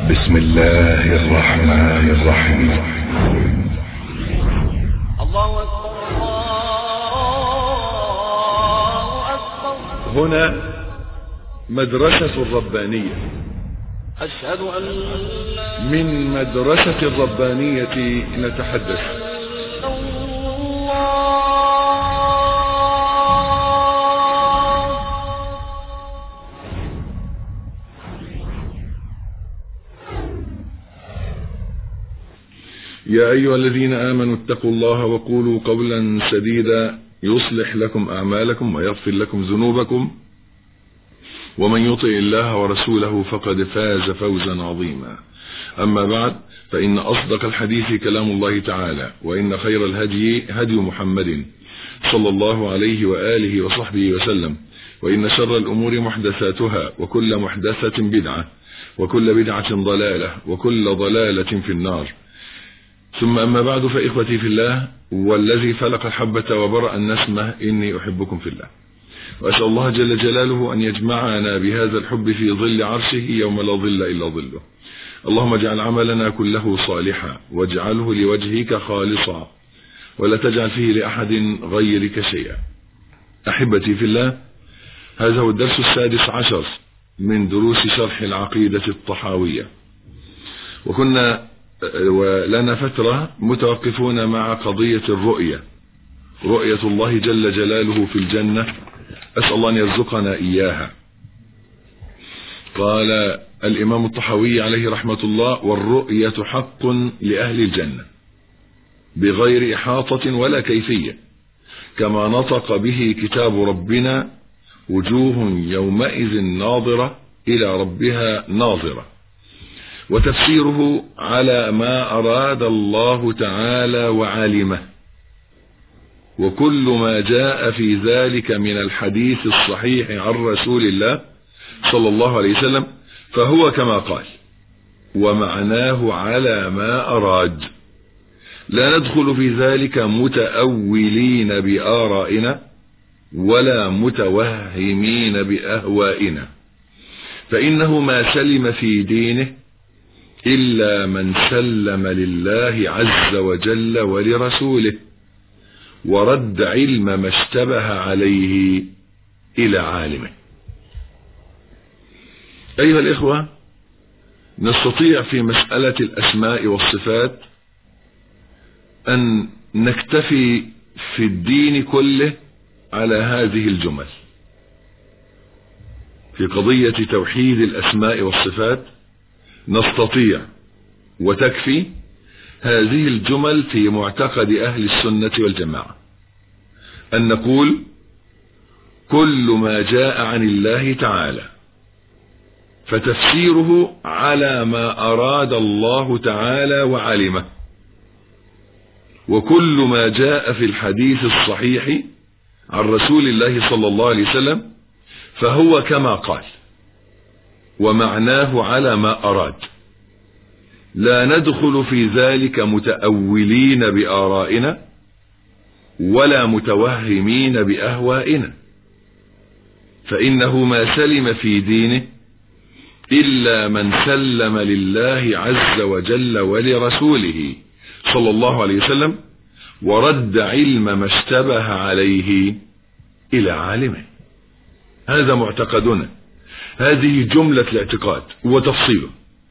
بسم الله الرحمن الرحيم الله أكبر الله أكبر هنا مدرسة الربانية أشهد أن لا من مدرسة الربانية نتحدث إله إلا الله يا أيها الذين آمنوا اتقوا الله وقولوا قولا سديدا يصلح لكم أعمالكم ويغفر لكم ذنوبكم ومن يطع الله ورسوله فقد فاز فوزا عظيما أما بعد فإن أصدق الحديث كلام الله تعالى وإن خير الهدي هدي محمد صلى الله عليه وآله وصحبه وسلم وإن شر الأمور محدثاتها وكل محدثة بدعة وكل بدعة ضلالة وكل ضلالة في النار ثم أما بعد فإخوتي في الله والذي فلق الحبة وبرأ النسمة إني أحبكم في الله وأسأل الله جل جلاله أن يجمعنا بهذا الحب في ظل عرشه يوم لا ظل إلا ظله اللهم اجعل عملنا كله صالحا واجعله لوجهك خالصا ولا تجعل فيه لأحد غيرك شيئا أحبتي في الله هذا هو الدرس السادس عشر من دروس شرح العقيدة الطحاوية وكنا ولنا فترة متوقفون مع قضية الرؤية رؤية الله جل جلاله في الجنة أسأل الله أن يرزقنا إياها قال الإمام الطحاوي عليه رحمة الله والرؤية حق لأهل الجنة بغير إحاطة ولا كيفية كما نطق به كتاب ربنا وجوه يومئذ ناظرة إلى ربها ناظرة وتفسيره على ما أراد الله تعالى وعالمه وكل ما جاء في ذلك من الحديث الصحيح عن رسول الله صلى الله عليه وسلم فهو كما قال ومعناه على ما أراد لا ندخل في ذلك متأولين بآرائنا ولا متوهمين بأهوائنا فإنه ما سلم في دينه إلا من سلم لله عز وجل ولرسوله ورد علم ما اشتبه عليه إلى عالمه أيها الإخوة نستطيع في مسألة الأسماء والصفات أن نكتفي في الدين كله على هذه الجمل في قضية توحيد الأسماء والصفات نستطيع وتكفي هذه الجمل في معتقد أهل السنة والجماعة أن نقول كل ما جاء عن الله تعالى فتفسيره على ما أراد الله تعالى وعلمه وكل ما جاء في الحديث الصحيح عن رسول الله صلى الله عليه وسلم فهو كما قال ومعناه على ما أراد لا ندخل في ذلك متأولين بآرائنا ولا متوهمين بأهوائنا فإنه ما سلم في دينه إلا من سلم لله عز وجل ولرسوله صلى الله عليه وسلم ورد علم ما اشتبه عليه إلى عالمه هذا معتقدنا هذه جملة الاعتقاد وتفصيله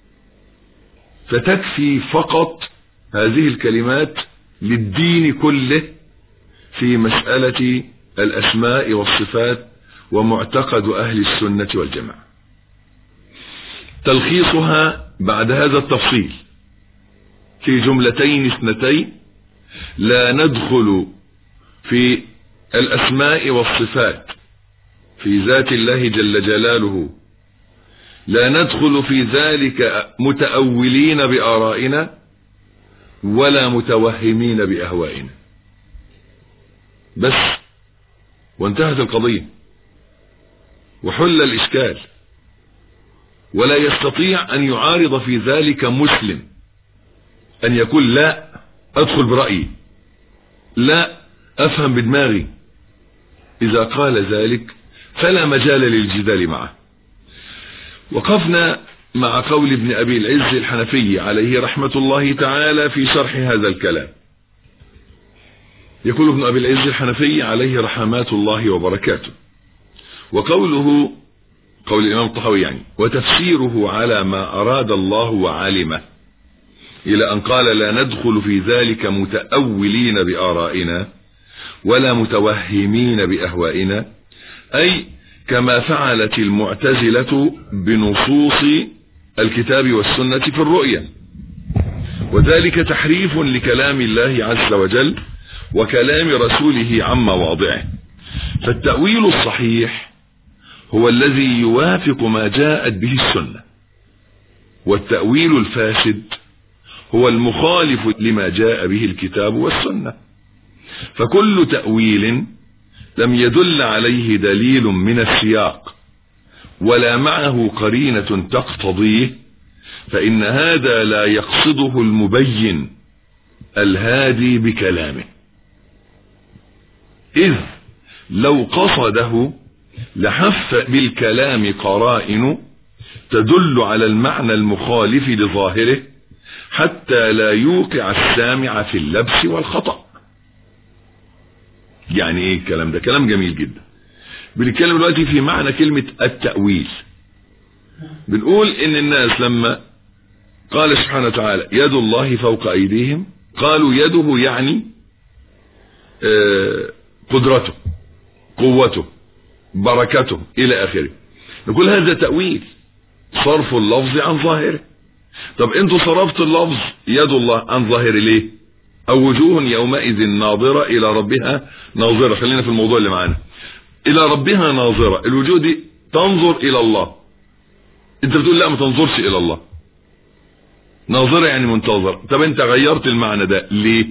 فتكفي فقط هذه الكلمات للدين كله في مسألة الأسماء والصفات ومعتقد أهل السنة والجماعة تلخيصها بعد هذا التفصيل في جملتين اثنتين لا ندخل في الأسماء والصفات في ذات الله جل جلاله لا ندخل في ذلك متأولين بآرائنا ولا متوهمين بأهوائنا بس وانتهت القضية وحل الإشكال ولا يستطيع أن يعارض في ذلك مسلم أن يقول لا أدخل برأيي لا أفهم بدماغي إذا قال ذلك فلا مجال للجدال معه وقفنا مع قول ابن أبي العز الحنفي عليه رحمة الله تعالى في شرح هذا الكلام يقول ابن أبي العز الحنفي عليه رحمات الله وبركاته وقوله قول الإمام الطحاوي يعني وتفسيره على ما أراد الله وعلمه إلى أن قال لا ندخل في ذلك متأولين بآرائنا ولا متوهمين بأهوائنا أي كما فعلت المعتزلة بنصوص الكتاب والسنة في الرؤية وذلك تحريف لكلام الله عز وجل وكلام رسوله عن مواضعه فالتأويل الصحيح هو الذي يوافق ما جاءت به السنة والتأويل الفاسد هو المخالف لما جاء به الكتاب والسنة فكل تأويل لم يدل عليه دليل من السياق ولا معه قرينة تقتضيه فإن هذا لا يقصده المبين الهادي بكلامه إذ لو قصده لحف بالكلام قرائن تدل على المعنى المخالف لظاهره حتى لا يوقع السامع في اللبس والخطأ يعني ايه الكلام ده كلام جميل جدا بنتكلم دلوقتي في معنى كلمة التأويل بنقول ان الناس لما قال سبحانه وتعالى يد الله فوق ايديهم قالوا يده يعني آه قدرته قوته بركته الى اخره نقول هذا تأويل صرف اللفظ عن ظاهره طب انتوا صرفتوا اللفظ يد الله عن ظاهره ليه او وجوه يومئذ ناظرة الى ربها ناظرة خلينا في الموضوع اللي معانا الى ربها ناظرة الوجوه دي تنظر الى الله انت بتقول لا ما تنظرش الى الله ناظرة يعني منتظرة طب انت غيرت المعنى ده ليه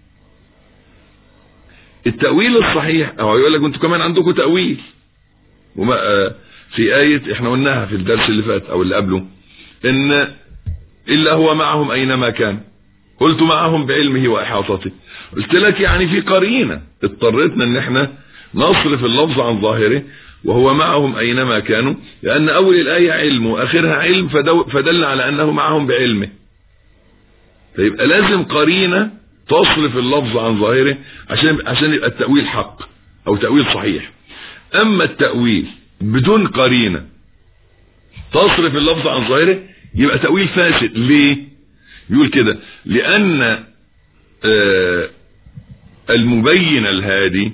التأويل الصحيح او يقول لك انتوا كمان عندكم تأويل وما في آية احنا قلناها في الدرس اللي فات او اللي قبله ان الا هو معهم اينما كان قلت معهم بعلمه واحاطته قلت لك يعني في قرينة اضطرتنا ان احنا نصرف اللفظ عن ظاهره وهو معهم اينما كانوا لان اول الاية علم واخرها علم فدل على انه معهم بعلمه فيبقى لازم قرينة تصرف اللفظ عن ظاهره عشان عشان يبقى التأويل حق او تأويل صحيح اما التأويل بدون قرينة تصرف اللفظ عن ظاهره يبقى تأويل فاسد ليه يقول كده لان آه المبين الهادي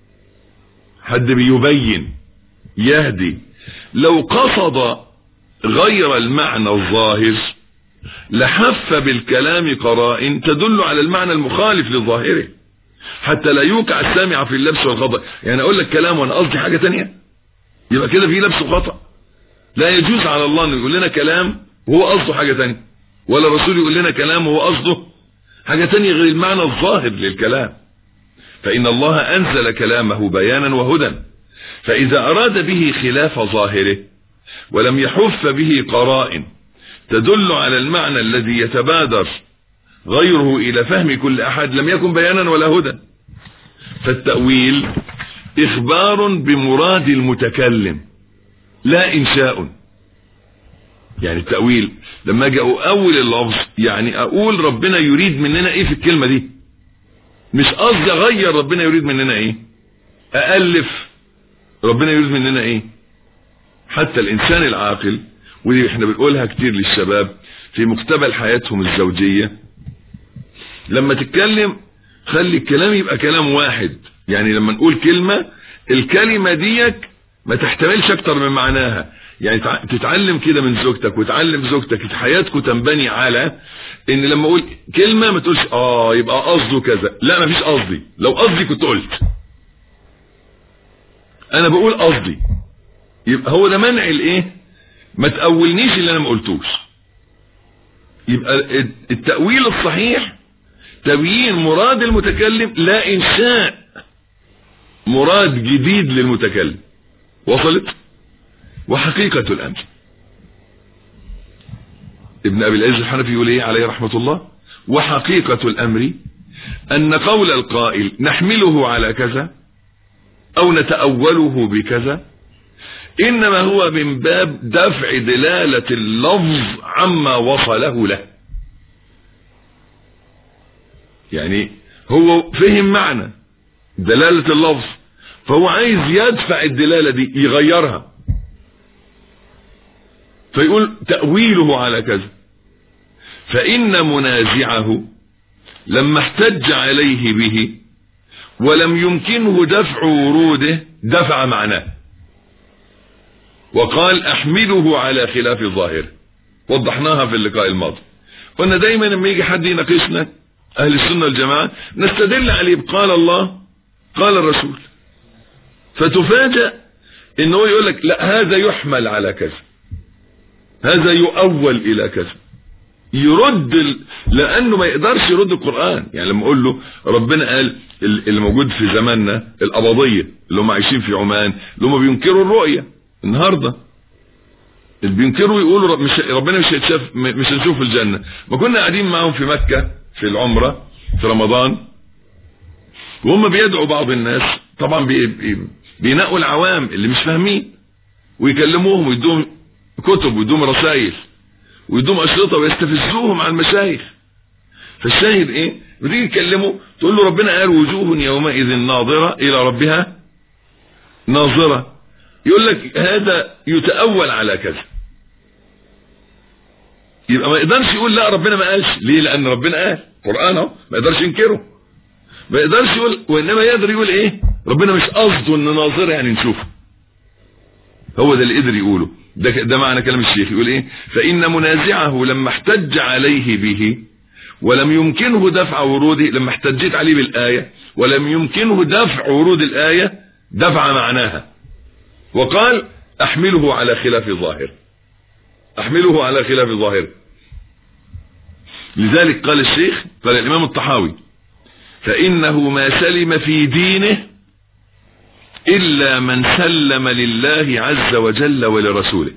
حد بيبين يهدي لو قصد غير المعنى الظاهر لحف بالكلام قرائن تدل على المعنى المخالف لظاهره حتى لا يوقع السامع في اللبس والخطأ يعني اقول لك كلام وانا قصدي حاجة تانية يبقى كده في لبس وخطأ لا يجوز على الله انه يقول لنا كلام وهو قصده حاجة تانية ولا الرسول يقول لنا كلام وهو قصده حاجة تانية غير المعنى الظاهر للكلام فإن الله أنزل كلامه بيانا وهدى فإذا أراد به خلاف ظاهره ولم يحف به قرائن تدل على المعنى الذي يتبادر غيره إلى فهم كل أحد لم يكن بيانا ولا هدى فالتأويل إخبار بمراد المتكلم لا إنشاء يعني التأويل لما اجي اقول اللفظ يعني اقول ربنا يريد مننا ايه في الكلمة دي مش قصدي اغير ربنا يريد مننا ايه أألف ربنا يريد مننا ايه حتى الانسان العاقل ودي احنا بنقولها كتير للشباب في مقتبل حياتهم الزوجية لما تتكلم خلي الكلام يبقى كلام واحد يعني لما نقول كلمة الكلمة ديك ما تحتملش اكتر من معناها يعني تتعلم كده من زوجتك وتعلم زوجتك حياتكم تنبني على ان لما اقول كلمة ما تقولش اه يبقى قصده كذا لا ما فيش قصدي لو قصدي كنت قلت انا بقول قصدي يبقى هو ده منع الايه ما تأولنيش اللي انا ما قلتوش يبقى التأويل الصحيح تبيين مراد المتكلم لا انشاء مراد جديد للمتكلم وصلت وحقيقة الامر ابن ابي العز الحنفي يقول ايه عليه رحمة الله وحقيقة الامر ان قول القائل نحمله على كذا او نتأوله بكذا انما هو من باب دفع دلالة اللفظ عما وصله له يعني هو فهم معنى دلالة اللفظ فهو عايز يدفع الدلالة دي يغيرها فيقول تأويله على كذا فإن منازعه لما احتج عليه به ولم يمكنه دفع وروده دفع معناه وقال احمله على خلاف الظاهر وضحناها في اللقاء الماضي قلنا دايما لما يجي حد يناقشنا اهل السنه والجماعه نستدل عليه بقال الله قال الرسول فتفاجأ ان هو يقول لك لا هذا يحمل على كذا هذا يؤول الى كذا يرد ال... لانه ما يقدرش يرد القرآن يعني لما اقول له ربنا قال اللي موجود في زماننا القبضية اللي هم عايشين في عمان اللي هم بينكروا الرؤية النهاردة اللي بينكروا يقولوا رب مش ربنا مش هيتشاف مش هنشوف الجنة ما كنا قاعدين معاهم في مكة في العمرة في رمضان وهم بيدعوا بعض الناس طبعا بي... بي... بينقوا العوام اللي مش فاهمين ويكلموهم ويدوهم كتب ويدوهم رسائل ويدوم أشرطة ويستفزوهم عن المشايخ فالشاهد ايه بتيجي تكلمه تقول له ربنا قال وجوه يومئذ ناظرة الى ربها ناظرة يقول لك هذا يتأول على كذا يبقى ما يقدرش يقول لا ربنا ما قالش ليه لان ربنا قال قرآن اهو ما يقدرش ينكره ما يقدرش يقول وانما يقدر يقول ايه ربنا مش قصده ان ناظرة يعني نشوفه هو ده اللي قدر يقوله ده, ده معنى كلام الشيخ يقول ايه فإن منازعه لما احتج عليه به ولم يمكنه دفع وروده لما احتجيت عليه بالآية ولم يمكنه دفع ورود الآية دفع معناها وقال احمله على خلاف ظاهر احمله على خلاف ظاهر لذلك قال الشيخ قال الامام الطحاوي فانه ما سلم في دينه إلا من سلم لله عز وجل ولرسوله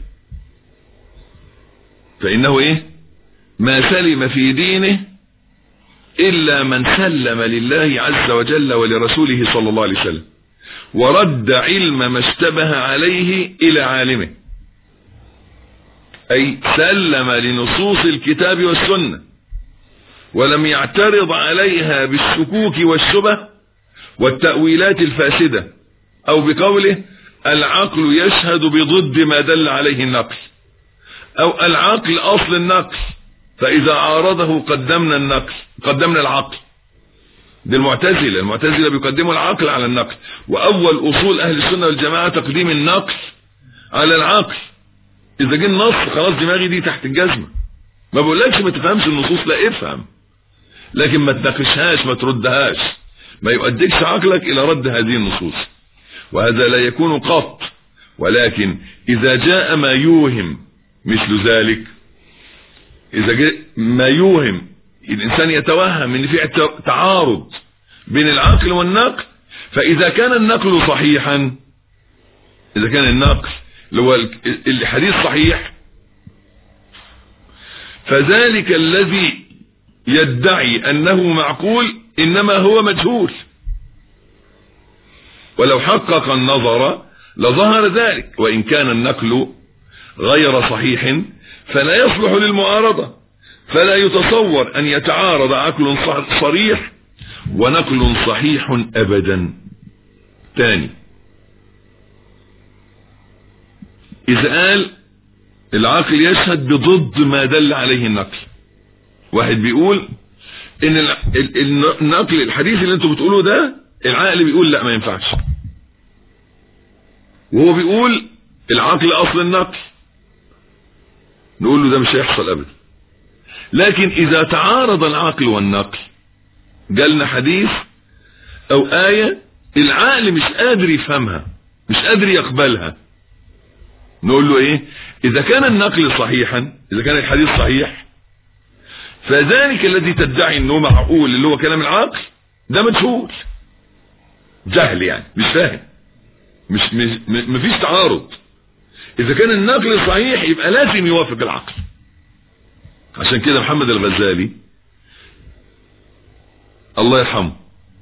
فإنه إيه ما سلم في دينه إلا من سلم لله عز وجل ولرسوله صلى الله عليه وسلم ورد علم ما اشتبه عليه إلى عالمه أي سلم لنصوص الكتاب والسنة ولم يعترض عليها بالشكوك والشبه والتأويلات الفاسده او بقوله العقل يشهد بضد ما دل عليه النقل او العقل اصل النقل فاذا عارضه قدمنا النقل قدمنا العقل دي المعتزلة المعتزلة بيقدموا العقل على النقل واول اصول اهل السنة والجماعة تقديم النقل على العقل اذا جه النص خلاص دماغي دي تحت الجزمة ما بقولكش ما تفهمش النصوص لا افهم لكن ما تناقشهاش ما تردهاش ما يؤديكش عقلك الى رد هذه النصوص وهذا لا يكون قط ولكن إذا جاء ما يوهم مثل ذلك إذا جاء ما يوهم الإنسان يتوهم أن في تعارض بين العقل والنقل فإذا كان النقل صحيحا إذا كان النقل اللي هو الحديث صحيح فذلك الذي يدعي أنه معقول إنما هو مجهول ولو حقق النظر لظهر ذلك وإن كان النقل غير صحيح فلا يصلح للمعارضة فلا يتصور أن يتعارض عقل صريح ونقل صحيح أبدا تاني إذا قال العقل يشهد بضد ما دل عليه النقل واحد بيقول ان النقل الحديث اللي انتوا بتقولوه ده العقل بيقول لا ما ينفعش وهو بيقول العقل اصل النقل نقول له ده مش هيحصل ابدا لكن اذا تعارض العقل والنقل جالنا حديث او آية العقل مش قادر يفهمها مش قادر يقبلها نقول له ايه اذا كان النقل صحيحا اذا كان الحديث صحيح فذلك الذي تدعي انه معقول اللي هو كلام العقل ده مجهول جهل يعني مش فاهم مش مش مفيش تعارض اذا كان النقل صحيح يبقى لازم يوافق العقل عشان كده محمد الغزالي الله يرحمه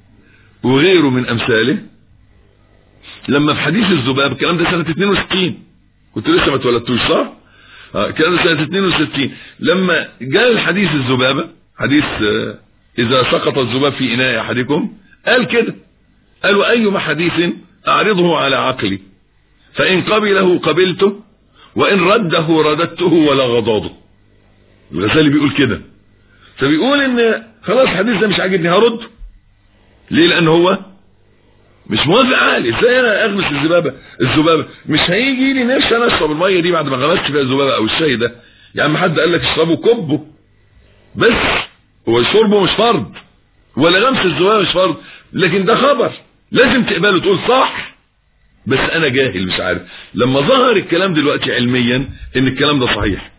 وغيره من امثاله لما في حديث الذباب الكلام ده سنة 62 كنت لسه ما اتولدتوش صح آه كان سنة 62 لما جاء الحديث الذبابة حديث آه إذا سقط الذباب في إناء أحدكم قال كده قال وأيما حديث أعرضه على عقلي فإن قبله قبلته وإن رده رددته ولا غضاضه الغزالي بيقول كده فبيقول ان خلاص الحديث ده مش عاجبني هرد ليه لان هو مش موافق عقلي ازاي انا اغمس الذبابه الذبابه مش هيجي لي نفسي انا اشرب الميه دي بعد ما غمست فيها الذبابه او الشاي ده يا عم حد قال لك اشربه كبه بس هو شربه مش فرض ولا غمس الذبابه مش فرض لكن ده خبر لازم تقبله تقول صح بس انا جاهل مش عارف لما ظهر الكلام دلوقتي علميا ان الكلام ده صحيح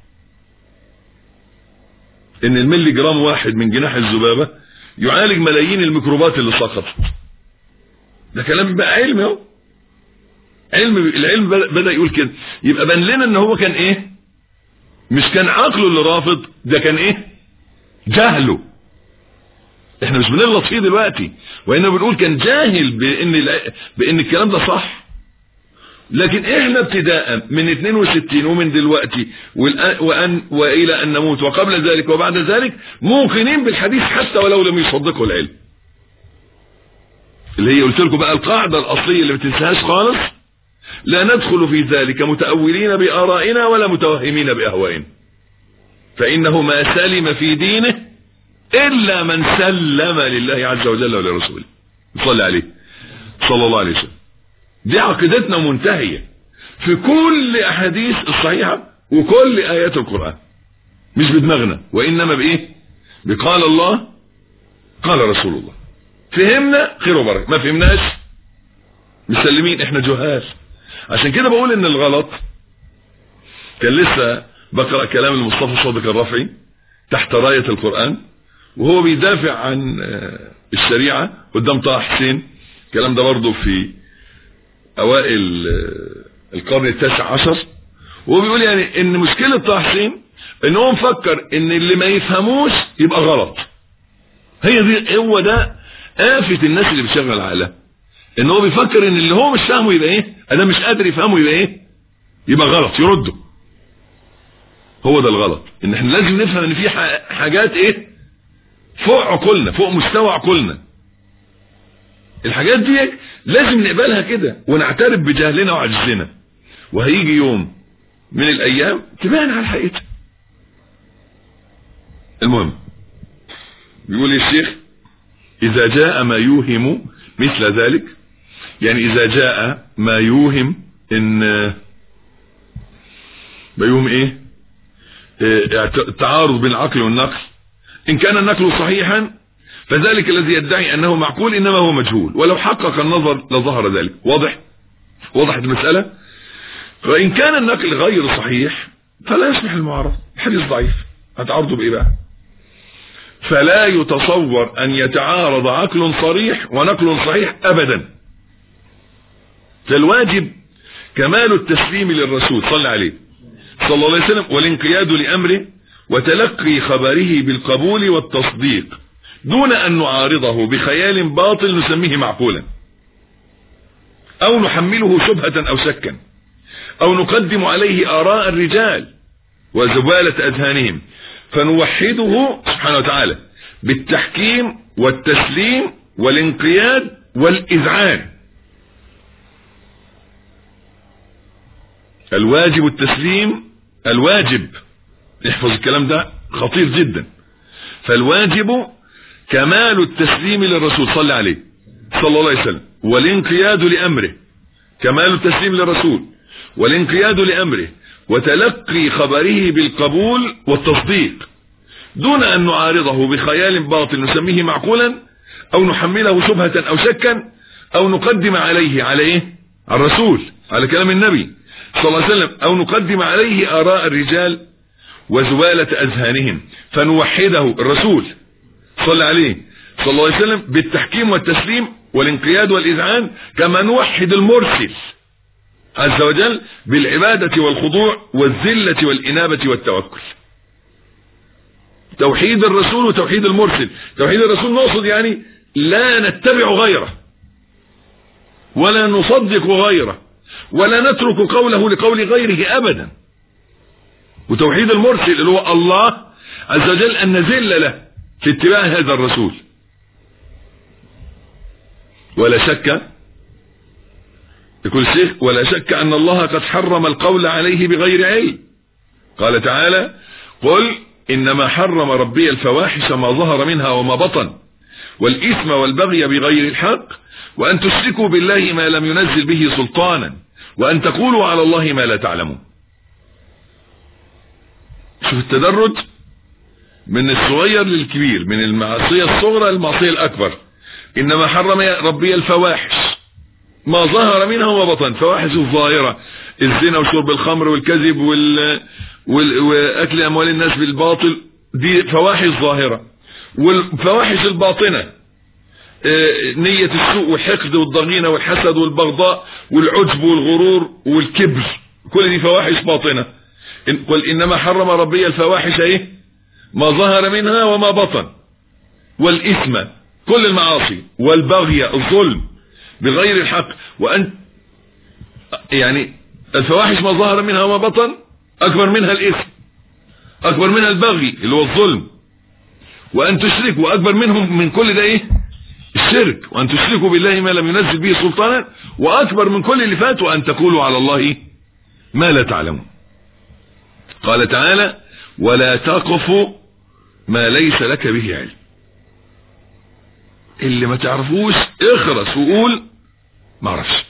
ان الملي جرام واحد من جناح الذبابة يعالج ملايين الميكروبات اللي سقطت ده كلام بقى علم اهو علم العلم بدأ يقول كده يبقى بان لنا ان هو كان ايه مش كان عقله اللي رافض ده كان ايه جهله احنا مش بنغلط فيه دلوقتي وانما بنقول كان جاهل بان بان الكلام ده صح لكن احنا ابتداء من 62 ومن دلوقتي وأن والى ان نموت وقبل ذلك وبعد ذلك موقنين بالحديث حتى ولو لم يصدقه العلم اللي هي قلت لكم بقى القاعده الاصليه اللي ما تنساهاش خالص لا ندخل في ذلك متأولين بآرائنا ولا متوهمين بأهوائنا فإنه ما سلم في دينه إلا من سلم لله عز وجل ولرسوله صلى عليه صلى الله عليه وسلم دي عقيدتنا منتهية في كل أحاديث الصحيحة وكل آيات القرآن مش بدماغنا وإنما بإيه بقال الله قال رسول الله فهمنا خير وبركة ما فهمناش مسلمين احنا جهال عشان كده بقول ان الغلط كان لسه بقرأ كلام المصطفى صادق الرفعي تحت راية القرآن وهو بيدافع عن الشريعة قدام طه حسين الكلام ده برضه في اوائل القرن التاسع عشر وهو بيقول يعني ان مشكلة طه حسين ان هو مفكر ان اللي ما يفهموش يبقى غلط هي دي هو ده آفة الناس اللي بتشغل عقلها ان هو بيفكر ان اللي هو مش فاهمه يبقى ايه انا مش قادر يفهمه يبقى ايه يبقى غلط يرده هو ده الغلط ان احنا لازم نفهم ان في حاجات ايه فوق عقولنا فوق مستوى عقولنا الحاجات دي لازم نقبلها كده ونعترف بجهلنا وعجزنا وهيجي يوم من الايام تبان على حقيقتها المهم بيقول الشيخ اذا جاء ما يوهم مثل ذلك يعني اذا جاء ما يوهم ان ما يوهم ايه التعارض بين العقل والنقل ان كان النقل صحيحا فذلك الذي يدعي انه معقول انما هو مجهول ولو حقق النظر لظهر ذلك واضح وضحت المسألة فان كان النقل غير صحيح فلا يصلح المعارضة الحديث ضعيف هتعارضه بايه بقى فلا يتصور ان يتعارض عقل صريح ونقل صحيح ابدا فالواجب كمال التسليم للرسول صلى عليه صلى الله عليه وسلم والانقياد لامره وتلقي خبره بالقبول والتصديق دون ان نعارضه بخيال باطل نسميه معقولا او نحمله شبهة او شكا او نقدم عليه اراء الرجال وزبالة اذهانهم فنوحده سبحانه وتعالى بالتحكيم والتسليم والانقياد والاذعان الواجب التسليم الواجب احفظ الكلام ده خطير جدا فالواجب كمال التسليم للرسول صلى عليه صلى الله عليه وسلم والانقياد لأمره كمال التسليم للرسول والانقياد لأمره وتلقي خبره بالقبول والتصديق دون أن نعارضه بخيال باطل نسميه معقولا أو نحمله شبهة أو شكا أو نقدم عليه على إيه على الرسول على كلام النبي صلى الله عليه وسلم أو نقدم عليه آراء الرجال وزوالة أذهانهم فنوحده الرسول صلى عليه صلى الله عليه وسلم بالتحكيم والتسليم والانقياد والإذعان كما نوحد المرسل عز وجل بالعبادة والخضوع والذلة والإنابة والتوكل توحيد الرسول وتوحيد المرسل توحيد الرسول نقصد يعني لا نتبع غيره ولا نصدق غيره ولا نترك قوله لقول غيره أبدا وتوحيد المرسل اللي هو الله عز وجل أن نزل له في اتباع هذا الرسول ولا شك يقول الشيخ ولا شك أن الله قد حرم القول عليه بغير علم قال تعالى قل إنما حرم ربي الفواحش ما ظهر منها وما بطن والإثم والبغي بغير الحق وأن تشركوا بالله ما لم ينزل به سلطانا وأن تقولوا على الله ما لا تعلمون شوف التدرج من الصغير للكبير من المعصية الصغرى للمعصية الأكبر إنما حرم ربي الفواحش ما ظهر منها وما بطن فواحش الظاهرة الزنا وشرب الخمر والكذب وال... وال... وأكل أموال الناس بالباطل دي فواحش ظاهرة والفواحش الباطنة آه، نية السوء والحقد والضغينة والحسد والبغضاء والعجب والغرور والكبر كل دي فواحش باطنة إن- قل إنما حرم ربي الفواحش إيه ما ظهر منها وما بطن والإثم كل المعاصي والبغي الظلم بغير الحق وأن يعني الفواحش ما ظهر منها وما بطن أكبر منها الإثم أكبر منها البغي اللي هو الظلم وأن تشركوا أكبر منهم من كل ده إيه الشرك وأن تشركوا بالله ما لم ينزل به سلطانا وأكبر من كل اللي فات وأن تقولوا على الله ما لا تعلمون قال تعالى ولا تقف ما ليس لك به علم اللي ما تعرفوش اخرس وقول ما اعرفش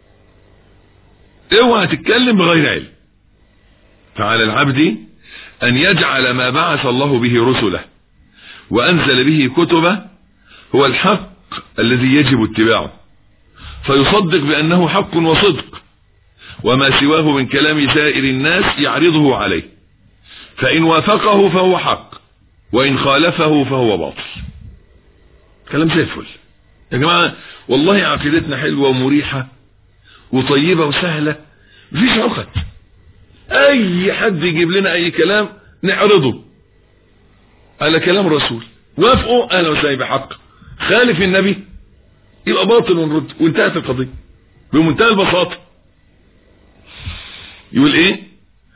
اوعى تتكلم بغير علم فعلى العبد ان يجعل ما بعث الله به رسله وانزل به كتبه هو الحق الذي يجب اتباعه فيصدق بانه حق وصدق وما سواه من كلام سائر الناس يعرضه عليه فان وافقه فهو حق وان خالفه فهو باطل كلام زي الفل يا جماعة والله عقيدتنا حلوة ومريحة وطيبة وسهلة مفيش عقد اي حد يجيب لنا اي كلام نعرضه على كلام الرسول وافقوا اهلا وسهلا بحق خالف النبي يبقى باطل ونرد وانتهت القضية بمنتهى البساطة يقول ايه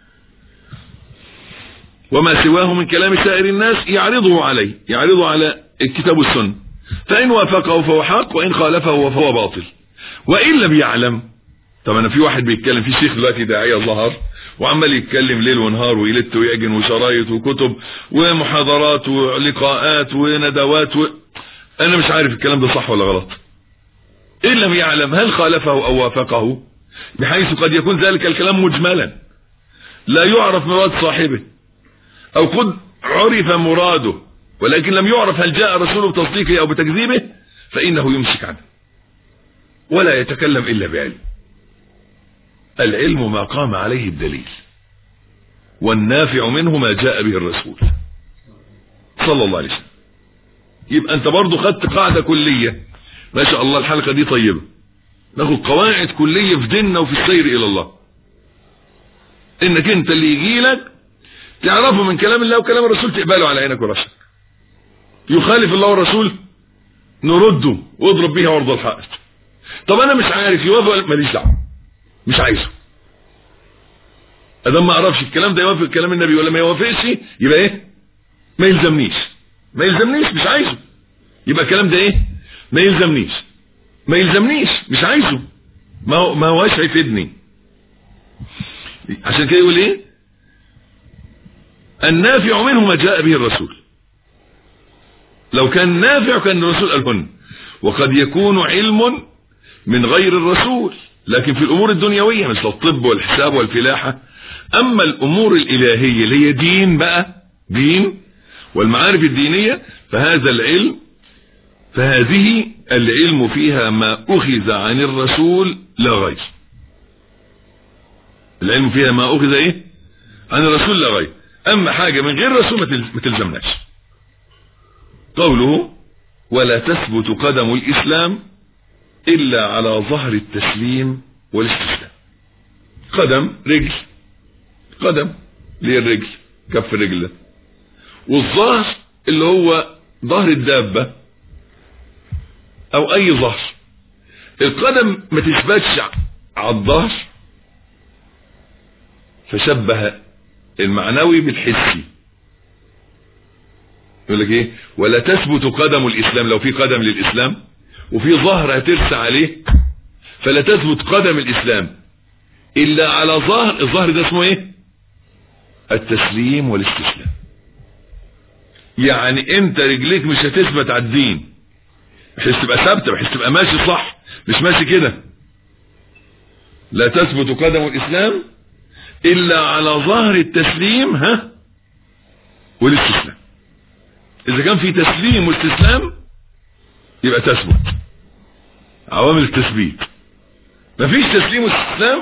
وما سواه من كلام سائر الناس يعرضه عليه يعرضه على الكتاب والسنة فإن وافقه فهو حق وإن خالفه فهو باطل وإن لم يعلم طب أنا في واحد بيتكلم في شيخ دلوقتي داعية ظهر وعمال يتكلم ليل ونهار ويلت ويعجن وشرايط وكتب ومحاضرات ولقاءات وندوات و... أنا مش عارف الكلام ده صح ولا غلط إن لم يعلم هل خالفه أو وافقه بحيث قد يكون ذلك الكلام مجملا لا يعرف مراد صاحبه أو قد عرف مراده ولكن لم يعرف هل جاء رسوله بتصديقه أو بتكذيبه فإنه يمسك عنه ولا يتكلم إلا بعلم العلم ما قام عليه الدليل والنافع منه ما جاء به الرسول صلى الله عليه وسلم يبقى انت برضو خدت قاعدة كلية ما شاء الله الحلقة دي طيبة ناخد قواعد كلية في ديننا وفي السير إلى الله انك انت اللي يجي لك تعرفه من كلام الله وكلام الرسول تقبله على عينك وراسك يخالف الله والرسول نرده واضرب بيها وارض الحائط طب انا مش عارف يوافق ماليش دعوه مش عايزه ادام ما اعرفش الكلام ده يوافق كلام النبي ولا ما يوافقش يبقى ايه ما يلزمنيش ما يلزمنيش مش عايزه يبقى الكلام ده ايه ما يلزمنيش ما يلزمنيش مش عايزه ما هو ما هوش هيفيدني عشان كده يقول ايه النافع منه ما جاء به الرسول لو كان نافع كان الرسول قالهن وقد يكون علم من غير الرسول لكن في الامور الدنيوية مثل الطب والحساب والفلاحة اما الامور الالهية اللي هي دين بقى دين والمعارف الدينية فهذا العلم فهذه العلم فيها ما اخذ عن الرسول لا غير العلم فيها ما اخذ ايه عن الرسول لا غير اما حاجة من غير الرسول ما تلزمناش قوله ولا تثبت قدم الاسلام الا على ظهر التسليم والاستسلام قدم رجل قدم ليه الرجل كف الرجل ده والظهر اللي هو ظهر الدابة او اي ظهر القدم ما تثبتش على الظهر فشبه المعنوي بالحسي يقول لك ايه ولا تثبت قدم الاسلام لو في قدم للاسلام وفي ظهر هترسى عليه فلا تثبت قدم الاسلام الا على ظهر الظهر ده اسمه ايه التسليم والاستسلام يعني انت رجليك مش هتثبت على الدين بحيث تبقى ثابته بحيث تبقى ماشي صح مش ماشي كده لا تثبت قدم الاسلام الا على ظهر التسليم ها والاستسلام اذا كان في تسليم واستسلام يبقى تثبت عوامل التثبيت مفيش تسليم واستسلام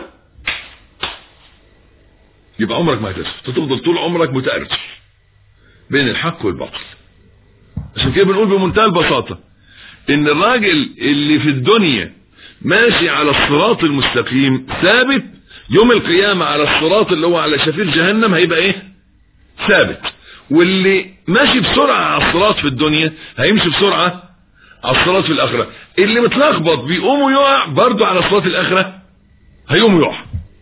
يبقى عمرك ما هتثبت تفضل طول عمرك متأرجح بين الحق والباطل عشان كده بنقول بمنتهى البساطة ان الراجل اللي في الدنيا ماشي على الصراط المستقيم ثابت يوم القيامة على الصراط اللي هو على شفير جهنم هيبقى ايه ثابت واللي ماشي بسرعة على الصراط في الدنيا هيمشي بسرعة على الصراط في الاخرة اللي متلخبط بيقوم ويقع برضه على صراط الاخرة هيقوم ويقع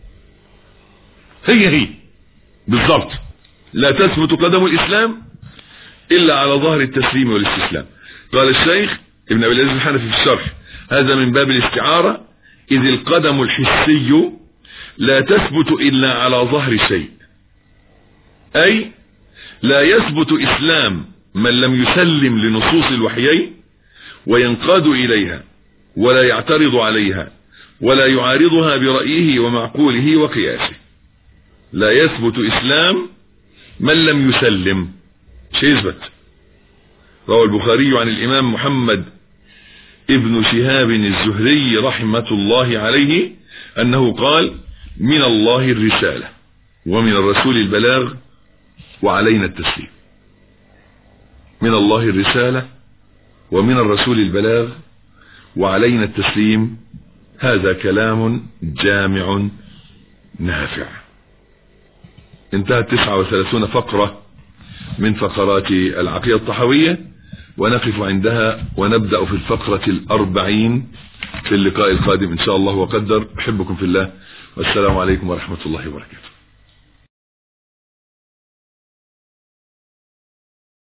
هي هي بالضبط لا تثبت قدم الاسلام الا على ظهر التسليم والاستسلام قال الشيخ ابن ابي العز الحنفي في الشرح هذا من باب الاستعارة اذ القدم الحسي لا تثبت الا على ظهر شيء اي لا يثبت اسلام من لم يسلم لنصوص الوحيين وينقاد اليها ولا يعترض عليها ولا يعارضها برأيه ومعقوله وقياسه لا يثبت اسلام من لم يسلم مش يثبت روى البخاري عن الامام محمد ابن شهاب الزهري رحمة الله عليه انه قال من الله الرسالة ومن الرسول البلاغ وعلينا التسليم من الله الرسالة ومن الرسول البلاغ وعلينا التسليم هذا كلام جامع نافع انتهت 39 فقرة من فقرات العقيدة الطحوية ونقف عندها ونبدأ في الفقرة الأربعين في اللقاء القادم إن شاء الله وقدر أحبكم في الله والسلام عليكم ورحمة الله وبركاته